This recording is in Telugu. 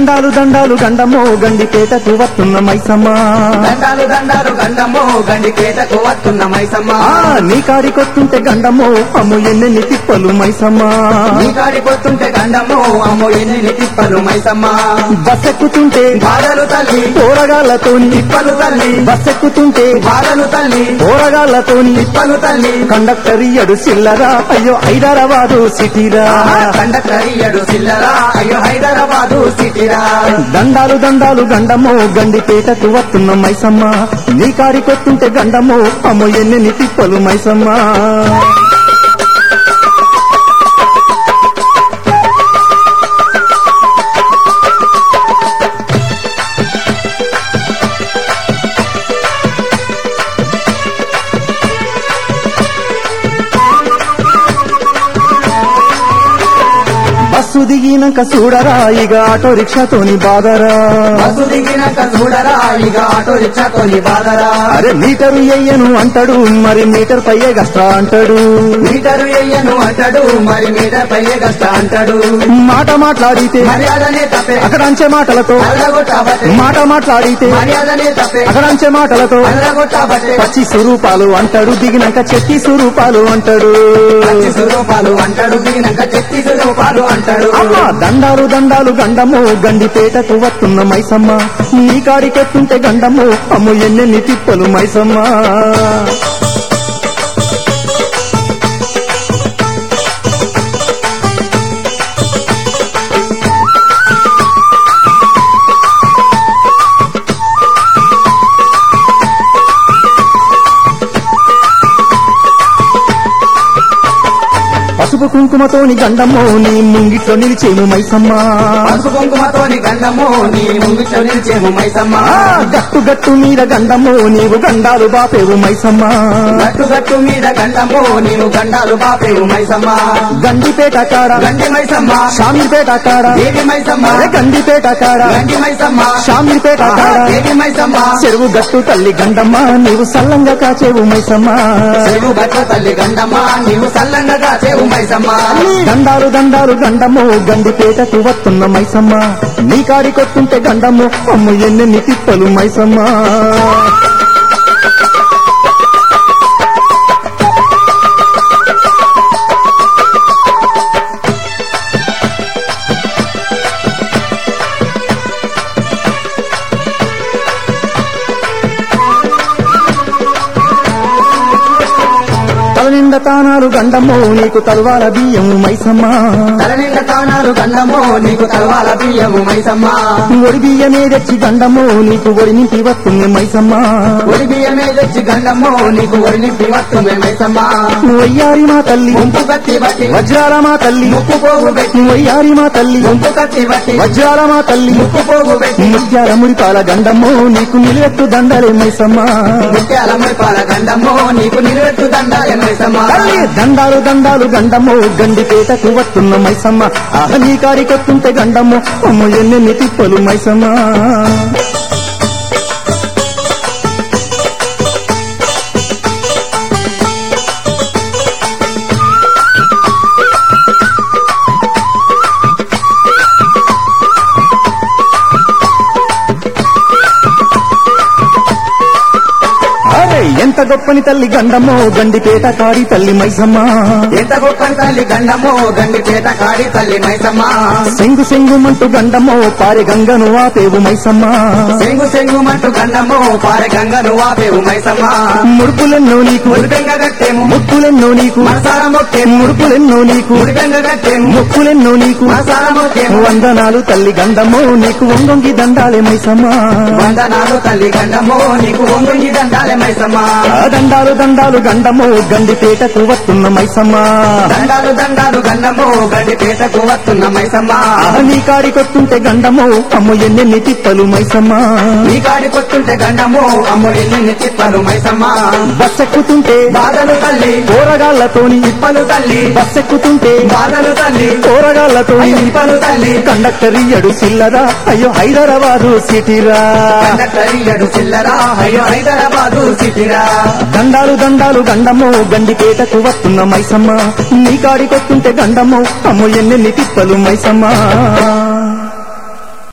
దండాలు దండాలు గండమో గండిపేటకు వస్తున్న మైసమ్మ దండాలు దండాలు గండము గండిపేటకు వస్తున్న మైసమ్మ ఆ నీ కాడికొస్తుంటే గండమో అమ్ము ఎన్నెన్ని తిప్పలు మైసమ్మ నీ కాడికొస్తుంటే గండము అమ్మో ఎన్ని తిప్పలు మైసమ్మ బస్సెక్కుతుంటే బాధలు తల్లి పోరగాళ్ళతోని తిప్పలు తల్లి బస్సెక్కుతుంటే బాధలు తల్లి పోరగాళ్ళతోని తిప్పలు తల్లి కండక్టర్ ఇయ్యడు సిల్లరా అయ్యో హైదరాబాదు సిటీరా కండక్టర్ ఇయ్యడు సిల్లరా అయ్యో హైదరాబాదు సిటీరా దండాలు దండాలు గండమో గండిపేటకు వస్తున్న మైసమ్మ నీ కాడికొస్తుంటే గండమో అమ్మో ఎన్నెన్ని తిప్పలు మైసమ్మ బస్సు దిగినాక చూడరా ఇక ఆటో రిక్షాతోని బాధరా బస్సు దిగినాక చూడరా ఇక ఆటో రిక్షాతోని బాధరా అరే మీటరు ఎయ్యను అంటాడు మరి మీటర్ పయ్యే గస్ట్రా అంటాడు మీటరు ఎయ్యను అంటాడు మరి మీటర్ పయ్యే కష్ట అంటాడు మాట మాట్లాడితే మర్యాదనే తప్పే అక్కడంచే మాటలతో అల్లగొట్టాబట్టే మాట మాట్లాడితే మర్యాదనే తప్పే అక్కడంచే మాటలతో అల్లగొట్టాబట్టే పచ్చి స్వరూపాలు అంటాడు దిగినాక చెట్టి స్వరూపాలు అంటాడు పచ్చి స్వరూపాలు అంటాడు దిగినాక చెత్తి స్వరూపాలు అంటాడు అమ్మ దండాలు దండాలు గండము గండిపేటకు వస్తున్న మైసమ్మ నీ కాడికెత్తుంటే గండము అమ్ము ఎన్నెన్ని తిప్పలు మైసమ్మ పసుపు కుంకుమతోని గండము నీ ముంగిట్లో నిలిచేము మైసమ్మ పసుపు కుంకుమతోని గండము నీ ముందు నిలిచేము మైసమ్మ ఆ, గట్టు గట్టు మీద గండము నీవు గండాలు బాపేవు మైసమ్మ గట్టు గట్టు మీద గండము నీవు గండాలు బాపేవు మైసమ్మ గండిపేట కాడ గండి మైసమ్మ షామీర్పేట కాడ దేవి మైసమ్మ అరే గండిపేట కాడ గండి మైసమ్మ షామీర్పేట కాడ దేవి మైసమ్మ చెరువు గట్టు తల్లి గండమ్మ నీవు సల్లంగా కాచేవు మైసమ్మ చెరువు గట్ల తల్లి గండమ్మ నీవు సల్లంగా కాచేవు మైసమ్మ దండాలు దండాలు గండము గండిపేటకు వస్తున్న మైసమ్మ నీ కాడికొత్తుంటే గండము అమ్ము ఎన్నెన్ని తిప్పలు మైసమ్మ తల నిండా తానాలు గండము నీకు తల్వాల బియ్యము మైసమ్మ తలనిండ తానాలు గండము నీకు తలవాల బియ్యము మైసమ్మ ఒడి బియ్యమే తెచ్చి గండము నీకు ఒడి నింపి వస్తుంది మైసమ్మ ఒడి బియ్యమే తెచ్చి గండము నీకు ఒడిలింపి వస్తుంది మైసమ్మ వయ్యారి మా తల్లి ముంపు కత్తి బట్టి వజ్రాల మా తల్లి ముక్కు పోగు పెట్టి వయ్యారి మా తల్లి ముంపు కత్తి బట్టి వజ్రాల మా తల్లి ముక్కు పోగు పెట్టి ముత్యాల ముడిపాల గండము నీకు నిలెత్తు దండలే మైసమ్మ ముత్యాల మురిపాల గండము నీకు నిలవెత్తు దండాలే మైసమ్మ తల్లి దండాలు దండాలు గండము గండిపేటకు వస్తున్న మైసమ్మ ఆహ నీ కాడికొత్తుంటే గండము అమ్మ ఎన్నెన్ని తిప్పలు మైసమ్మ అరే ఎంత గొప్పని తల్లి గండమో గండిపేట కాడి తల్లి మైసమ్మ ఎంత గొప్ప తల్లి గండము గండి చేత కాడి తల్లి మైసమ్మ సెంగు సెంగుమంటూ గండమో పారె గంగను ఆపేవు మైసమ్మ సెంగు సెంగు మంటు గండము పారె గంగను వాపేవు మైసమ్మ ముడుపులెన్నో నీకు మురిపెంగ కట్టేము ముక్కులెన్నో నీకు మనసార మొక్కేము ముడుపులెన్నో నీకు మురిపెంగ కట్టేము ముక్కులెన్నో నీకు మనసార మొక్కేము వందనాలు తల్లి గండమో నీకు వంగొంగి దండాలే మైసమ్మ వందనాలు తల్లి గండము నీకు ఒంగి దండాలే మైసమ్మ ఆ దండాలు దండాలు గండమో గండిపేటకు వస్తున్న మైసమ్మ దండాలు దండాలు గండము గండి పేటకు వస్తున్న మైసమ్మ ఆ నీ కాడికొత్తుంటే గండమో అమ్మ ఎన్నెన్ని తిప్పలు మైసమ్మ నీ కాడి కొట్టుంటే గండము అమ్ముడి నిన్ను తిప్పలు మైసమ్మ బస్సెక్కుతుంటే బాధలు తల్లి కూరగాళ్లతోని తిప్పలు తల్లి బస్సెక్కుతుంటే బాధలు తల్లి కూరగాళ్లతోని తిప్పలు తల్లి కండక్టర్ ఇయ్యడు సిల్లరా అయ్యో హైదరాబాదు సిటీరా కండక్టర్ ఇయ్యడు చిల్లరా అయ్యో హైదరాబాదు సిటీరా దండాలు దండాలు గండము గండిపేటకు వస్తున్న మైసమ్మ నీ కాడికొస్తుంటే గండము అమ్మ ఎన్నెన్ని తిప్పలు మైసమ్మ